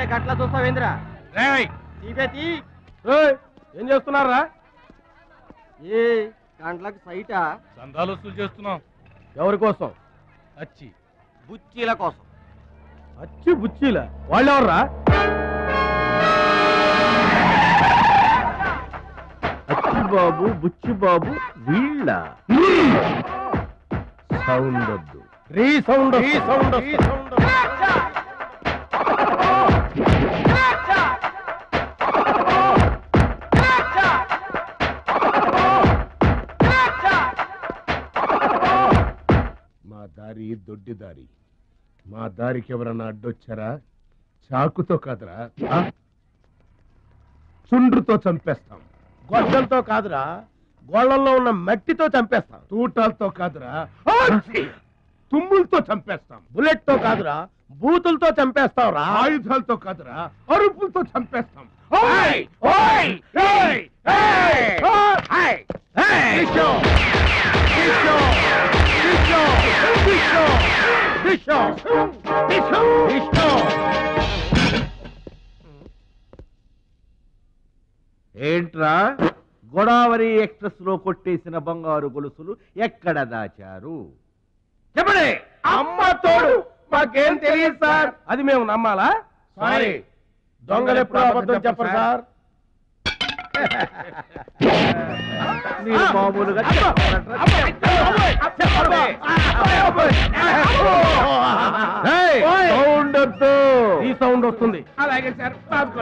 అరే గట్ల చూస్తావేంద్రా రేయ్ తీబేతి ఏయ్, ఏం చేస్తున్నారా ఏ గంటలకు సైటా చందాలు వసూలు చేస్తున్నాం ఎవరి కోసం అచ్చి బుచ్చీల కోసం అచ్చి బుచ్చిల వాళ్ళెవర్రా అచ్చి బాబు బుచ్చి బాబు వీళ్ళ సౌండ్ వద్దు రీ సౌండ్ రీ సౌండ్ మా దారి దొడ్డి దారి మా దారికి ఎవరన్నా అడ్డొచ్చారా చాకుతో కాదురా ఆ? చుండ్రుతో చంపేస్తాం గొడ్డలతో కాదురా గోళ్ళల్లో ఉన్న మట్టితో చంపేస్తాం తూటాలతో కాదురా ఆచి! తుమ్ములతో చంపేస్తాం బుల్లెట్ తో కాదురా బూతులతో చంపేస్తాం రా ఆయుధాలతో కాదురా అరుపులతో చంపేస్తాం ఓయ్! ఓయ్! ఏయ్! ఏయ్! ఓయ్! విషో! విషో! విషో! విషో! విషో! విషో! విషో! ఏంట్రా గోదావరి ఎక్స్ప్రెస్ లో కొట్టేసిన బంగారు గొలుసులు ఎక్కడ దాచారు చెప్పండి అమ్మ తోడు మాకేం తెలియదు సార్ అది మేము నమ్మాలా సారీ దొంగలు ఎప్పుడు అబద్ధం చెప్పరు సార్ మీరు మామూలుగా చెప్పారట్రా? ఏయ్, సౌండ్ వద్దు. ఈ సౌండ్ వస్తుంది అలాగే సార్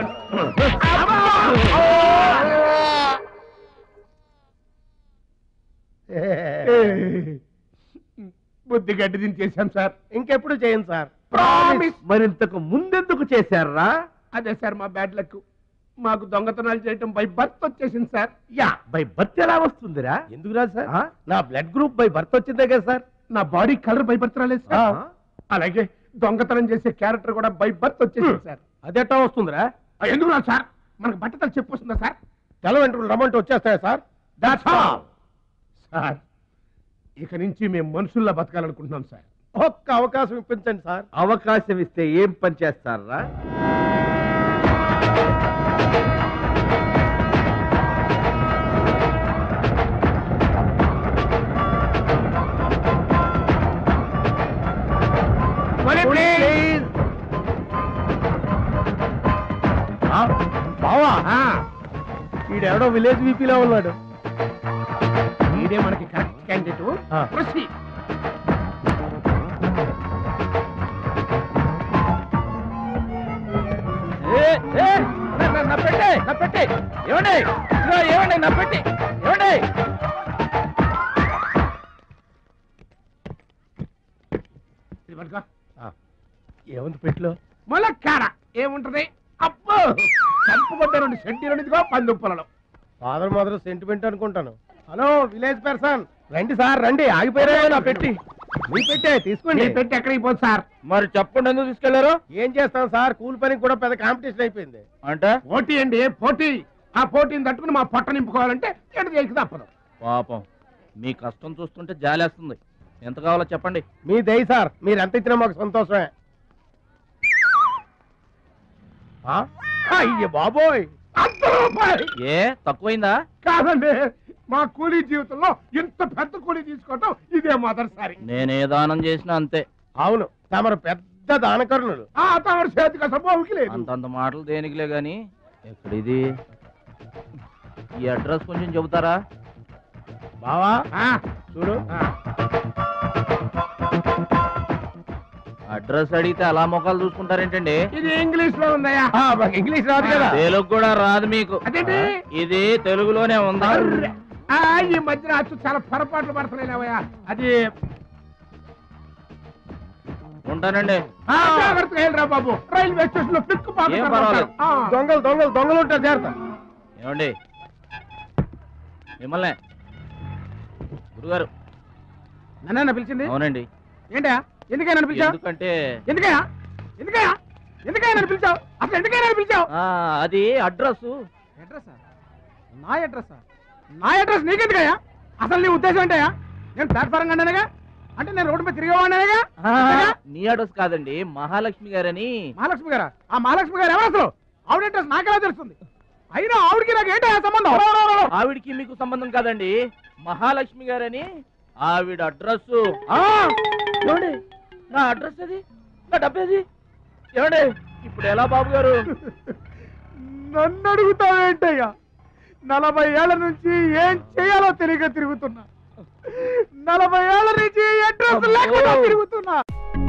బుద్ధి గడ్డి దించేశాం సార్ ఇంకెప్పుడు చేయండి సార్ ప్రామిస్ మరింతకు ముందెందుకు చేశారా అదే సార్ మా బ్యాడ్ లక్ మాకు దొంగతనాలు చేయటం బై బర్త్ వచ్చేసింది సార్ యా బై బర్త్ ఎలా వస్తుందిరా ఎందుకు రాదు సార్ ఆ? నా బ్లడ్ గ్రూప్ బై బర్త్ వచ్చిందే కదా సార్ నా బాడీ కలర్ బై బర్త్ రాలేదు సార్ అలాగే దొంగతనం చేసే క్యారెక్టర్ కూడా బై బర్త్ వచ్చేసింది సార్ అదెట్టా వస్తుందిరా ఎందుకు రాదు సార్ మనకు బట్టతలు చెప్పు వస్తుందా సార్ తెల వెంట్రులు రమ్మంటే వచ్చేస్తాయా సార్ దాట్స్ ఆల్ సార్ ఇక నుంచి మేము మనుషుల్లా బతకాలనుకుంటున్నాం సార్ ఒక్క అవకాశం ఇప్పించండి సార్ అవకాశం ఇస్తే ఏం పని చేస్తారా ప్లీజ్ బావా ఈడెవడో విలేజ్ వీపీలో ఉన్నాడు ఈడే మనకి కరెక్ట్ క్యాండిడేట్ ప్రొసీడ్ నా పెట్టే నా పెట్టే ఏమండి ఇదిగో ఏమండి నా పెట్టి ఏమండి ఏముంది పెట్లో ములక్కాడ ఏముంటది అబ్బో చంపుకుంటే రెండు సెంటీలు పందుప్పలలో ఫాదర్ మదర్ సెంటిమెంట్ అనుకుంటాను హలో విలేజ్ పర్సన్ రండి సార్ రండి ఆగిపోయారా నా పెట్టి మీ పెట్టే తీసుకోండి పెట్టి ఎక్కడికి పోదు సార్ మరి చెప్పండి ఎందుకు తీసుకెళ్లారు ఏం చేస్తాం సార్ కూల్ పనికి కూడా పెద్ద కాంపిటీషన్ అయిపోయింది అంటే పోటీ అండి పోటీ ఆ పోటీని తట్టుకుని మా పొట్ట నింపుకోవాలంటే ఎటు చేసి తప్పదు పాపం మీ కష్టం చూస్తుంటే జాలేస్తుంది ఎంత కావాలో చెప్పండి మీ దయ సార్ మీరు ఎంత ఇచ్చినా మాకు సంతోషమే ఆ? అయ్య బాబోయ్ అంత రూపాయి ఏ తక్కువైందా కాదండి మా కూలీ జీవితంలో ఇంత పెద్ద కూలీ తీసుకోవటం ఇదే మొదటిసారి నేనే దానం చేసినా అంతే అవును తమరు పెద్ద దానకరుణులు ఆ తమరు చేతికి అసలు బావుకి లేదు అంతంత మాటలు దేనికిలే గాని ఎక్కడిది ఈ అడ్రస్ కొంచెం చెబుతారా బావా చూడు అడ్రస్ అడిగితే అలా మొక్కలు చూసుకుంటారేంటండి ఇది ఇంగ్లీష్ లో ఉందయ్యా మాకు ఇంగ్లీష్ రాదు కదా తెలుగు కూడా రాదు మీకు అదేంటి? ఇది తెలుగులోనే ఉంది అర్రె. ఆ, ఈ మధ్యన అచ్చు చాలా పొరపాట్లు పడుతున్నాయిలేవయ్యా అది ఉంటానండి ఆ, జాగ్రత్తగా వెళ్ళరా బాబు రైల్వే స్టేషన్ లో పిక్ ఏం పర్వాలేదు. దొంగలు దొంగలు దొంగలు ఉంటారు జాగ్రత్త ఏమండి మిమ్మల్నే గురుగారు నన్న పిలిచింది అవునండి ఏంటా ఎందుకైనా పిలిచావు ఎందుకంటే ఎందుకయ్యా ఎందుకయ్యా ఎందుకయ్యా నన్ను పిలిచావు అసలు ఎందుకైనా పిలిచావు ఆ, అది అడ్రస్ అడ్రస్ నా అడ్రస్ నా అడ్రస్ నీకెందుకయ్యా అసలు నీ ఉద్దేశం ఏంటయ్యా నేను ప్లాట్ఫారం కండానగా అంటే నేను రోడ్డు మీద తిరిగేవాడినాగా నీ అడ్రస్ కాదండి మహాలక్ష్మి గారని మహాలక్ష్మి గారా ఆ మహాలక్ష్మి గారు ఎవరు అసలు ఆవిడ అడ్రస్ నాకెలా తెలుస్తుంది అయినా ఆవిడకి నాకు ఏంటి సంబంధం ఆవిడికి మీకు సంబంధం కాదండి మహాలక్ష్మి గారని ఆవిడ అడ్రస్ ఏమండి నా అడ్రస్ అది నా డబ్బేది ఏమండి ఇప్పుడు ఎలా బాబు గారు నన్ను అడుగుతావేంటయ్యా నలభై ఏళ్ల నుంచి ఏం చేయాలో తెలియక తిరుగుతున్నా నలభై ఏళ్ల నుంచి అడ్రస్ లేకుండా తిరుగుతున్నా